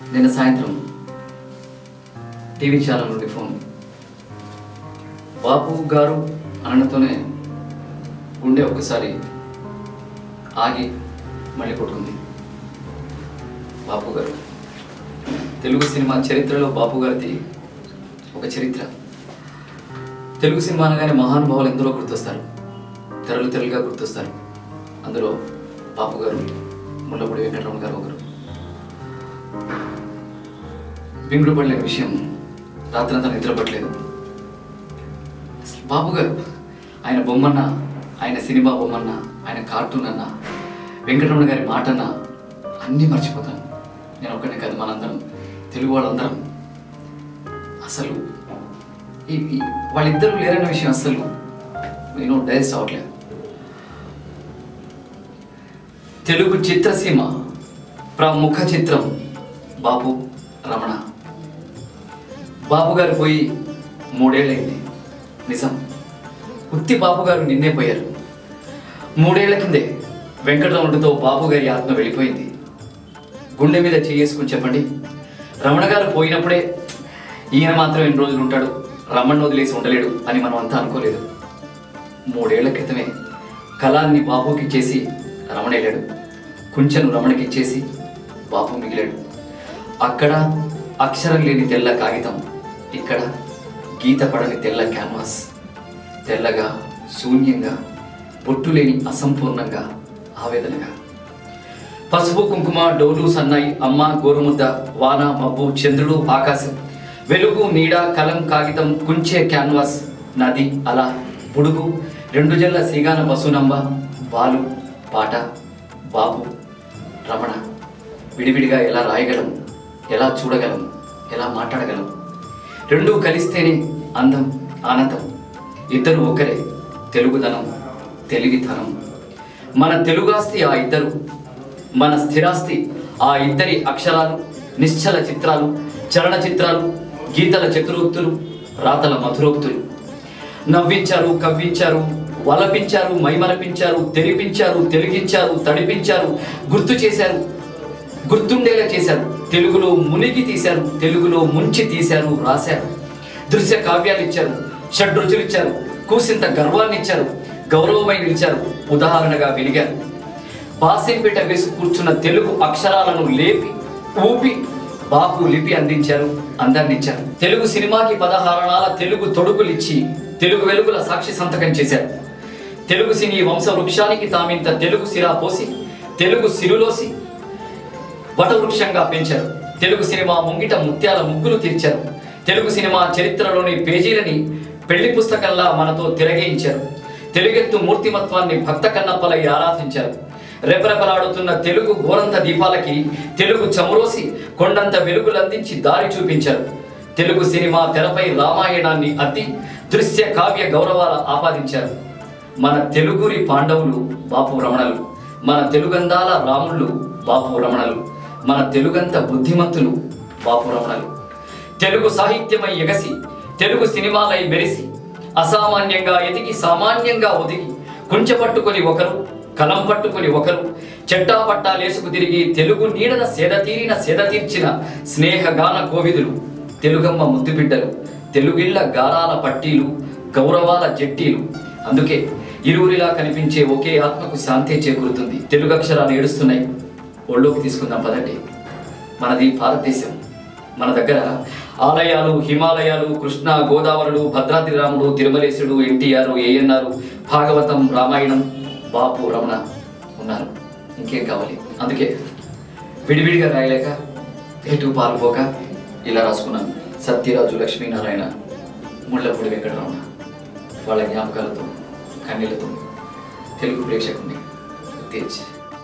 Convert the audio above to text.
నిన్న సాయంత్రం TV channel నుండి ఫోన్ బాపు గారు అనడంతోనే గుండె ఒక్కసారి ఆగి మళ్ళీ కొట్టుకుంది బాపు గారు తెలుగు సినిమా చరిత్రలో బాపు గారిది ఒక చరిత్ర తెలుగు సినిమా అనగానే మహానుభావులు ఎందరో గుర్తొస్తారు తెరలు తెరలుగా గుర్తొస్తారు అందులో బాపు గారు ముళ్ళపూడి వెంకటరమణ గారు ఒకరు బింగుడు పడలే విషయం రాత్రంతా నిద్రపట్టలేదు అసలు బాబు గారు ఆయన బొమ్మన్న ఆయన సినిమా బొమ్మన్న ఆయన కార్టూన్ అన్న వెంకటరమణ గారి మాటన్న అన్నీ మర్చిపోతాను నేను ఒక్కనే కాదు మనందరం తెలుగు వాళ్ళందరం అసలు ఈ ఈ- వాళ్ళిద్దరూ లేరన్న విషయం అసలు నేను డైజెస్ట్ అవ్వట్లేదు తెలుగు చిత్రసీమ ప్రముఖ చిత్రం బాబు రమణ బాబు గారు పోయి మూడేళ్ళైంది నిజం ఉత్తి బాబు గారు నిన్నే పోయారు మూడేళ్ల కిందే వెంకటరమణుడితో బాబు గారి ఆత్మ వెళ్ళిపోయింది గుండె మీద చేసుకుని చెప్పండి రమణ గారు పోయినప్పుడే ఈయన మాత్రం ఎన్ని రోజులు ఉంటాడు రమణ వదిలేసి ఉండలేడు అని మనం అంతా అనుకోలేదు మూడేళ్ల క్రితమే కళాన్ని బాబుకి ఇచ్చేసి రమణ వెళ్ళాడు కుంచెను రమణకి ఇచ్చేసి బాబు మిగిలాడు అక్కడ అక్షరం లేని తెల్ల కాగితం ఇక్కడ గీత పడని తెల్ల క్యాన్వాస్ తెల్లగా శూన్యంగా బొట్టు లేని అసంపూర్ణంగా ఆవేదనగా పసుపు కుంకుమ డోలు సన్నాయి అమ్మ గోరుముద్ద వాన మబ్బు చంద్రుడు ఆకాశం వెలుగు నీడ కలం కాగితం కుంచే క్యాన్వాస్ నది అల బుడుగు రెండు జల్ల సీగాన పశునంబ బాలు పాట బాబు రమణ విడివిడిగా ఎలా రాయగలం ఎలా చూడగలం ఎలా మాట్లాడగలం రెండూ కలిస్తేనే అందం ఆనందం ఇద్దరు ఒకరే తెలుగుదనం తెలివితనం మన తెలుగాస్తి ఆ ఇద్దరు మన స్థిరాస్తి ఆ ఇద్దరి అక్షరాలు నిశ్చల చిత్రాలు చలన చిత్రాలు గీతల చతురోక్తులు రాతల మధురోక్తులు నవ్వించారు కవ్వించారు వలపించారు మైమరపించారు తెరిపించారు తెలిగించారు తడిపించారు గుర్తు చేశారు గుర్తుండేలా చేశారు తెలుగులో మునిగి తీశారు తెలుగులో ముంచి తీశారు రాశారు దృశ్య కావ్యాలు ఇచ్చారు షడ్రుచులు ఇచ్చారు కూసింత గర్వాన్ని ఇచ్చారు గౌరవమై నిలిచారు ఉదాహరణగా వెలిగారు బాసింపేట వేసి కూర్చున్న తెలుగు అక్షరాలను లేపి ఊపి బాపు లిపి అందించారు అందాన్నిచ్చారు తెలుగు సినిమాకి పదహారణాల తెలుగు తొడుగులిచ్చి తెలుగు వెలుగుల సాక్షి సంతకం చేశారు తెలుగు సినీ వంశ వృక్షానికి తామింత తెలుగు సిరా పోసి తెలుగు సిరులోసి వటవృక్షంగా పెంచారు తెలుగు సినిమా ముంగిట ముత్యాల ముగ్గులు తీర్చారు తెలుగు సినిమా చరిత్రలోని పేజీలని పెళ్లి పుస్తకంలా మనతో తిరగేయించారు తెలుగెత్తు మూర్తిమత్వాన్ని భక్త కన్నప్పలై ఆరాధించారు రెపరెపలాడుతున్న తెలుగు గోరంత దీపాలకి తెలుగు చమురోసి కొండంత వెలుగులందించి దారి చూపించారు తెలుగు సినిమా తెరపై రామాయణాన్ని అద్ది దృశ్య కావ్య గౌరవాల ఆపాదించారు మన తెలుగురి పాండవులు బాపు రమణలు మన తెలుగందాల రాముళ్ళు బాపు రమణలు మన తెలుగంత బుద్ధిమంతులు బాపు రమణలు తెలుగు సాహిత్యమై ఎగసి తెలుగు సినిమాలై మెరిసి అసామాన్యంగా ఎదిగి సామాన్యంగా ఒదిగి కుంచె పట్టుకొని ఒకరు కలం పట్టుకొని ఒకరు చెట్టా పట్టాలేసుకు తిరిగి తెలుగు నీడన సేద తీరిన సేద తీర్చిన స్నేహగాన కోవిదులు తెలుగమ్మ ముద్దుబిడ్డలు తెలుగిళ్ళ గారాల పట్టీలు గౌరవాల జట్టీలు అందుకే ఇరువురిలా కనిపించే ఒకే ఆత్మకు శాంతే చేకూరుతుంది తెలుగు అక్షరాలు ఏడుస్తున్నాయి ఒళ్ళోకి తీసుకుందాం పదండి మనది భారతదేశం మన దగ్గర ఆలయాలు హిమాలయాలు కృష్ణ గోదావరులు భద్రాద్రి రాముడు తిరుమలేశుడు ఎన్టీఆర్ ఏఎన్ఆర్ భాగవతం రామాయణం బాపు రమణ ఉన్నారు ఇంకేం కావాలి అందుకే విడివిడిగా రాయలేక ఎటు పాల్పోక ఇలా రాసుకున్నాను సత్యరాజు లక్ష్మీనారాయణ ముళ్ళపూడి వెంకటరమణ వాళ్ళ జ్ఞాపకాలతో కన్నీళ్లతో తెలుగు ప్రేక్షకుని తేజ్